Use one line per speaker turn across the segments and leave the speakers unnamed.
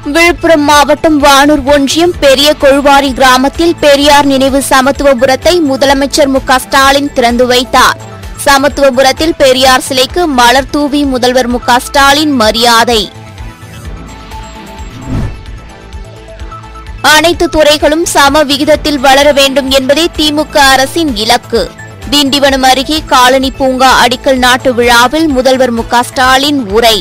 விழுப்புரம் மாவட்டம் வானூர் ஒன்றியம் பெரிய கொழுவாரி கிராமத்தில் பெரியார் நினைவு சமத்துவபுரத்தை முதலமைச்சர் மு க ஸ்டாலின் திறந்து வைத்தார் சமத்துவபுரத்தில் பெரியார் சிலைக்கு மலர் தூவி முதல்வர் மு க ஸ்டாலின் மரியாதை அனைத்து துறைகளும் சம விகிதத்தில் வளர வேண்டும் என்பதே திமுக அரசின் இலக்கு திண்டிவனம் அருகே காலனி பூங்கா அடிக்கல் நாட்டு விழாவில் முதல்வர் மு க ஸ்டாலின் உரை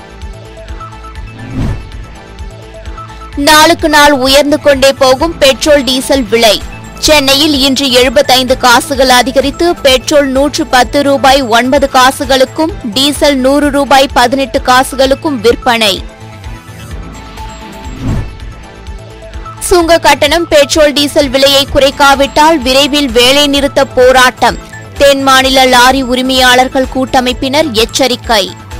நாளுக்கு நாள் உயர்ந்து கொண்டே போகும் பெட்ரோல் டீசல் விலை சென்னையில் இன்று எழுபத்தைந்து காசுகள் அதிகரித்து பெட்ரோல் நூற்று பத்து ரூபாய் ஒன்பது காசுகளுக்கும் டீசல் நூறு ரூபாய் பதினெட்டு காசுகளுக்கும் விற்பனை சுங்க கட்டணம் பெட்ரோல் டீசல் விலையை குறைக்காவிட்டால் விரைவில் வேலைநிறுத்த போராட்டம் தென் மாநில லாரி உரிமையாளர்கள் கூட்டமைப்பினர் எச்சரிக்கை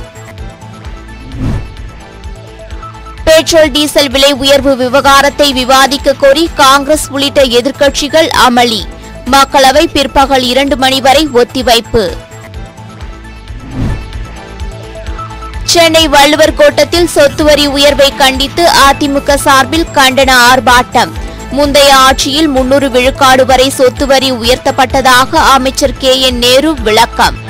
பெட்ரோல் டீசல் விலை உயர்வு விவகாரத்தை விவாதிக்க கோரி காங்கிரஸ் உள்ளிட்ட எதிர்க்கட்சிகள் அமளி மக்களவை பிற்பகல் இரண்டு மணி வரை ஒத்திவைப்பு சென்னை வள்ளுவர் கோட்டத்தில் சொத்து வரி உயர்வை கண்டித்து அதிமுக சார்பில் கண்டன ஆர்ப்பாட்டம் முந்தைய ஆட்சியில் முன்னூறு விழுக்காடு வரை சொத்து வரி உயர்த்தப்பட்டதாக அமைச்சர் கே என் நேரு விளக்கம்